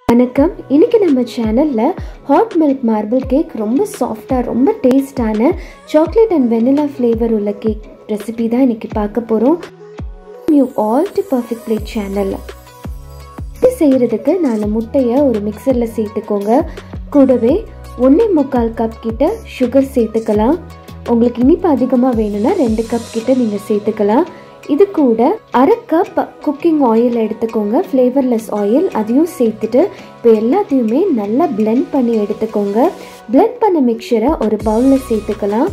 வணக்கம் இன்னைக்கு நம்ம சேனலில் ஹாட் மில்க் மார்பிள் கேக் ரொம்ப சாஃப்டாக ரொம்ப டேஸ்டான சாக்லேட் அண்ட் வெனிலா ஃப்ளேவர் உள்ள கேக் ரெசிபி தான் இன்னைக்கு பார்க்க போகிறோம் you all to perfect plate channel இது செய்கிறதுக்கு நாலு முட்டையை ஒரு மிக்சரில் சேர்த்துக்கோங்க கூடவே ஒன்றே முக்கால் கப் கிட்ட சுகர் சேர்த்துக்கலாம் உங்களுக்கு இனிப்பு அதிகமாக வேணும்னா ரெண்டு கப் கிட்ட நீங்கள் சேர்த்துக்கலாம் இது கூட அரை கப் குக்கிங் ஆயில் எடுத்துக்கோங்க ஃப்ளேவர்லெஸ் ஆயில் அதையும் சேர்த்துட்டு இப்போ எல்லாத்தையுமே நல்லா blend பண்ணி எடுத்துக்கோங்க blend பண்ண மிக்சரை ஒரு பவுலில் சேர்த்துக்கலாம்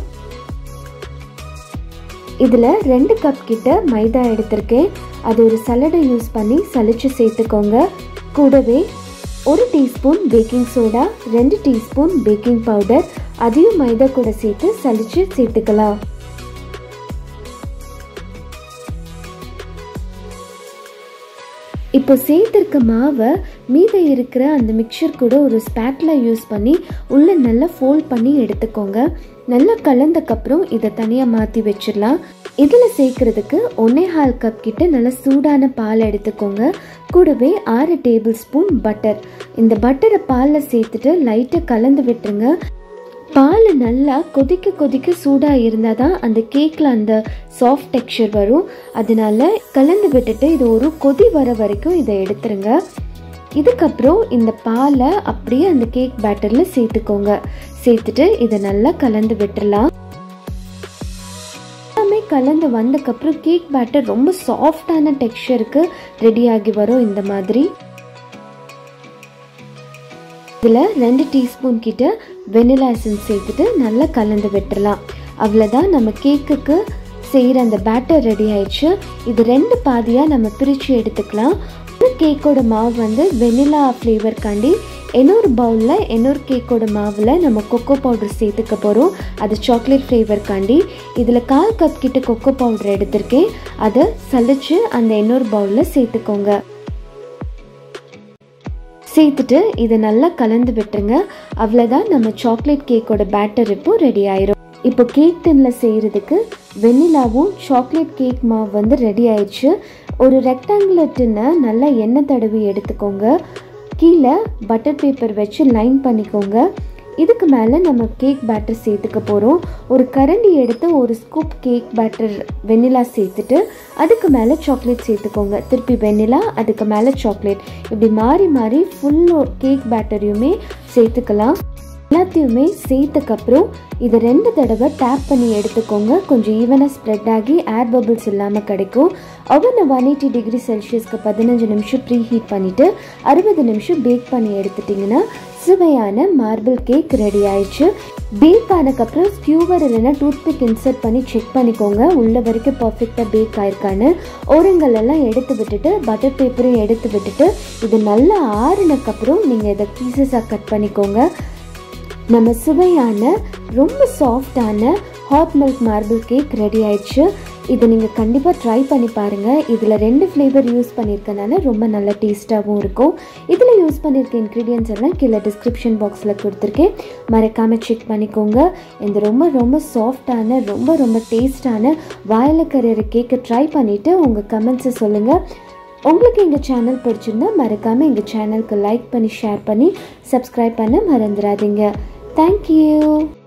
இதில் ரெண்டு கப் கிட்ட மைதா எடுத்திருக்கேன் அது ஒரு சலடை யூஸ் பண்ணி சலிச்சு சேர்த்துக்கோங்க கூடவே ஒரு டீஸ்பூன் பேக்கிங் சோடா ரெண்டு டீஸ்பூன் பேக்கிங் பவுடர் அதையும் மைதா கூட சேர்த்து சலிச்சு சேர்த்துக்கலாம் இப்போ சேர்த்துருக்க மாவை மீத இருக்கிற அந்த மிக்சர் கூட ஒரு ஸ்பேட்ல யூஸ் பண்ணி உள்ளே நல்லா ஃபோல்ட் பண்ணி எடுத்துக்கோங்க நல்லா கலந்தக்கப்புறம் இதை தனியாக மாற்றி வச்சிடலாம் இதில் சேர்க்குறதுக்கு ஒன்னே ஹால் கப் கிட்ட நல்லா சூடான பால் எடுத்துக்கோங்க கூடவே ஆறு டேபிள் ஸ்பூன் பட்டர் இந்த பட்டரை பாலில் சேர்த்துட்டு லைட்டாக கலந்து விட்டுருங்க பால் நல்லா கொதிக்க கொதிக்க சூடாக இருந்தால் தான் அந்த கேக்கில் அந்த சாஃப்ட் டெக்ஸ்சர் வரும் அதனால கலந்து விட்டுட்டு இது ஒரு கொதி வர வரைக்கும் இதை எடுத்துருங்க இதுக்கப்புறம் இந்த பாலை அப்படியே அந்த கேக் பேட்டரில் சேர்த்துக்கோங்க சேர்த்துட்டு இதை நல்லா கலந்து விட்டுறலாம் எல்லாமே கலந்து வந்தக்கப்புறம் கேக் பேட்டர் ரொம்ப சாஃப்டான டெக்ஸ்சருக்கு ரெடி ஆகி வரும் இந்த மாதிரி இதில் ரெண்டு டீஸ்பூன் கிட்ட வெனிலா எசன்ஸ் சேர்த்துட்டு நல்லா கலந்து விட்டுறலாம் அவ்வளோதான் நம்ம கேக்குக்கு செய்கிற அந்த பேட்டர் ரெடி ஆயிடுச்சு இது ரெண்டு பாதியாக நம்ம பிரித்து எடுத்துக்கலாம் ஒரு கேக்கோட மாவு வந்து வெனிலா ஃப்ளேவர்க்காண்டி இன்னொரு பவுலில் இன்னொரு கேக்கோட மாவில் நம்ம கொக்கோ பவுடர் சேர்த்துக்க போகிறோம் அது சாக்லேட் ஃப்ளேவர்க்காண்டி இதில் கால் கப் கிட்ட கொக்கோ பவுடர் எடுத்திருக்கேன் அதை சலிச்சு அந்த இன்னொரு பவுலில் சேர்த்துக்கோங்க சேர்த்துட்டு இதை நல்லா கலந்து விட்டுருங்க அவ்வளோதான் நம்ம சாக்லேட் கேக்கோட பேட்டர் இப்போ ரெடி ஆயிரும் இப்போ கேக் டின்னில் செய்கிறதுக்கு வெண்ணிலாவும் சாக்லேட் கேக் மாவு வந்து ரெடி ஆயிடுச்சு ஒரு ரெக்டாங்குலர் டின்னை நல்லா எண்ணெய் தடவி எடுத்துக்கோங்க கீழே பட்டர் பேப்பர் வச்சு லைன் பண்ணிக்கோங்க இதுக்கு மேலே நம்ம கேக் பேட்டர் சேர்த்துக்க போகிறோம் ஒரு கரண்டி எடுத்து ஒரு ஸ்கூப் கேக் பேட்டர் வெண்ணிலா சேர்த்துட்டு அதுக்கு மேலே சாக்லேட் சேர்த்துக்கோங்க திருப்பி வெண்ணிலா அதுக்கு மேலே சாக்லேட் இப்படி மாறி மாறி ஃபுல் கேக் பேட்டரையுமே சேர்த்துக்கலாம் எல்லாத்தையுமே சேர்த்துக்கப்புறம் இதை ரெண்டு தடவை டேப் பண்ணி எடுத்துக்கோங்க கொஞ்சம் ஈவனாக ஸ்ப்ரெட் ஆகி ஏர் பபிள்ஸ் இல்லாமல் கிடைக்கும் அவனை ஒன் எயிட்டி டிகிரி செல்சியஸ்க்கு பதினஞ்சு நிமிஷம் ப்ரீ ஹீட் பண்ணிவிட்டு அறுபது நிமிஷம் பேக் பண்ணி எடுத்துட்டிங்கன்னா சுவையான மார்பிள் கேக் ரெடி ஆயிடுச்சு பேக் ஆனதுக்கப்புறம் ஸ்கியூவர் இல்லைன்னா டூத்பிக் இன்சர்ட் பண்ணி செக் பண்ணிக்கோங்க உள்ள வரைக்கும் பர்ஃபெக்டாக பேக் ஆயிருக்கான்னு ஓரங்கள் எல்லாம் எடுத்து விட்டுட்டு பட்டர் பேப்பரையும் எடுத்து விட்டுட்டு இது நல்லா ஆறுனக்கப்புறம் நீங்கள் இதை பீசஸாக கட் பண்ணிக்கோங்க நம்ம சுவையான ரொம்ப சாஃப்டான hot milk marble cake ready ஆயிடுச்சு இதை நீங்கள் கண்டிப்பாக ட்ரை பண்ணி பாருங்கள் இதில் ரெண்டு ஃப்ளேவர் யூஸ் பண்ணியிருக்கனால ரொம்ப நல்ல டேஸ்ட்டாகவும் இருக்கும் இதில் யூஸ் பண்ணியிருக்க இன்க்ரீடியன்ஸ் எல்லாம் கீழே டிஸ்கிரிப்ஷன் பாக்ஸில் கொடுத்துருக்கேன் மறக்காமல் செக் பண்ணிக்கோங்க இந்த ரொம்ப ரொம்ப சாஃப்டான ரொம்ப ரொம்ப டேஸ்டான வாயில் கரையிற கேக்கை ட்ரை பண்ணிவிட்டு உங்கள் கமெண்ட்ஸை சொல்லுங்கள் உங்களுக்கு எங்கள் சேனல் பிடிச்சிருந்தா மறக்காமல் எங்கள் சேனலுக்கு லைக் பண்ணி ஷேர் பண்ணி சப்ஸ்கிரைப் பண்ண மறந்துடாதீங்க தேங்க்யூ